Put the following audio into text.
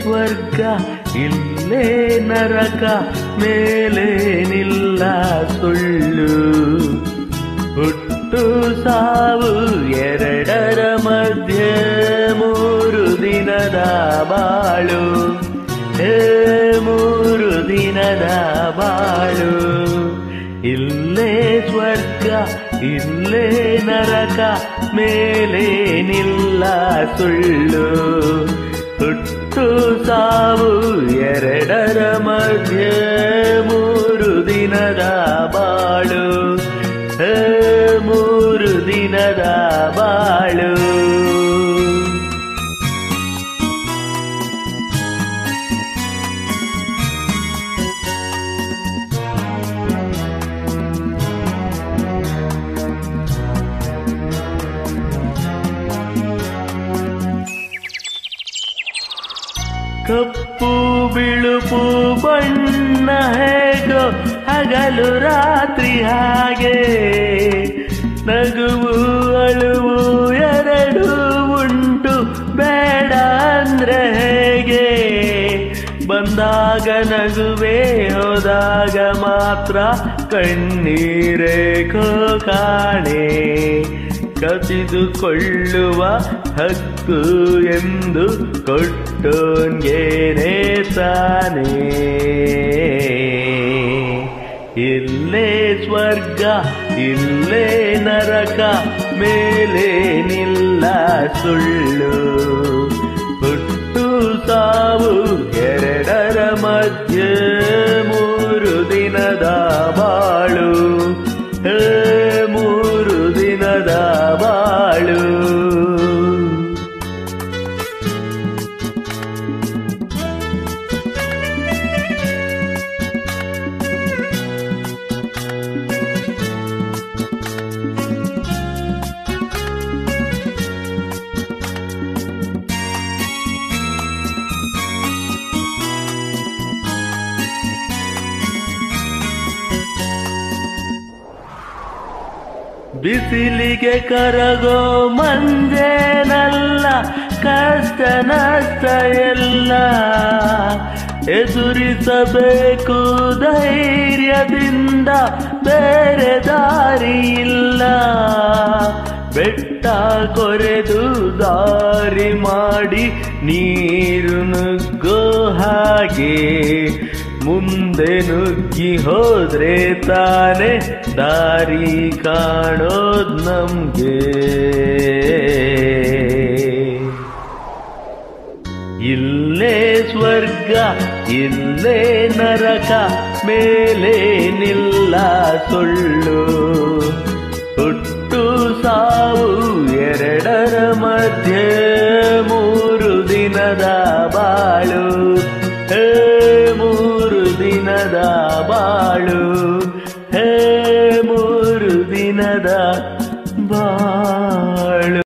ಸ್ವರ್ಗ ಇಲ್ಲೇ ನರಕ ಮೇಲೆ ನಿಲ್ಲ ಸುಳ್ಳು ಹುಟ್ಟು ಸಾವು ಎರಡರ ಮಧ್ಯೆ ಮೂರು ದಿನದ ಬಾಳು ಹೇ ಮೂರು ದಿನದ ಬಾಳು ಇಲ್ಲೇ ಸ್ವರ್ಗ ಇಲ್ಲೇ ನರಕ ಮೇಲೆ ನಿಲ್ಲ ಸುಳ್ಳು ಹುಟ್ಟು ಸಾವು ಎರಡರ ಮಧ್ಯೆ ಮೂರು ದಿನದ ಬಾಳು ಹೇ ಮೂರು ದಿನದ ಬಾಳು ಕಪ್ಪು ಬಿಳುಪು ಬಣ್ಣ ಹೇಗೋ ಹಗಲು ರಾತ್ರಿ ಹಾಗೆ ನಗುವು ಅಳುವು ಎರಡು ಉಂಟು ಬೇಡ ಅಂದ್ರೆ ಹೇಗೆ ಬಂದಾಗ ನಗುವೆ ಹೋದಾಗ ಮಾತ್ರ ಕಣ್ಣೀರೇ ಕಾಣೆ ಕಸಿದುಕೊಳ್ಳುವ ಹಕ್ಕು ಎಂದು ಕೊಟ್ಟೋನ್ಗೇನೆ ತಾನೇ ಇಲ್ಲೇ ಸ್ವರ್ಗ ಇಲ್ಲೇ ನರಕ ಮೇಲೆ ನಿಲ್ಲ ಸುಳ್ಳು ಹುಟ್ಟು ಸಾವು ಎರಡರ ಮಧ್ಯೆ ಮೂರು ದಿನದ ಬಾಳು ಹೇ ಮೂರು ದಿನದ ಬಾಳು ಬಿಸಿಲಿಗೆ ಕರಗೋ ಮಂಜೇನಲ್ಲ ಕಷ್ಟ ನಷ್ಟ ಎಲ್ಲ ಎದುರಿಸಬೇಕು ಧೈರ್ಯದಿಂದ ಬೇರೆ ದಾರಿ ಇಲ್ಲ ಬೆಟ್ಟ ಕೊರೆದು ದಾರಿ ಮಾಡಿ ನೀರು ನುಗ್ಗೋ ಹಾಗೆ ಮುಂದೆ ನುಗ್ಗಿ ಹೋದ್ರೆ ತಾನೆ ದಾರಿ ಕಾಣೋದ್ ನಮ್ಗೆ ಇಲ್ಲೇ ಸ್ವರ್ಗ ಇಲ್ಲೇ ನರಕ ಮೇಲೆ ನಿಲ್ಲ ಸುಳ್ಳು ಹುಟ್ಟು ಸಾವು ಎರಡರ ಮಧ್ಯೆ ಮೂರು ದಿನದ ಬಾಳು ಹೇ ಮೂರು ದಿನದ ಬಾಳು ಹೇ ಮೂರು ದಿನದ ಬಾಳು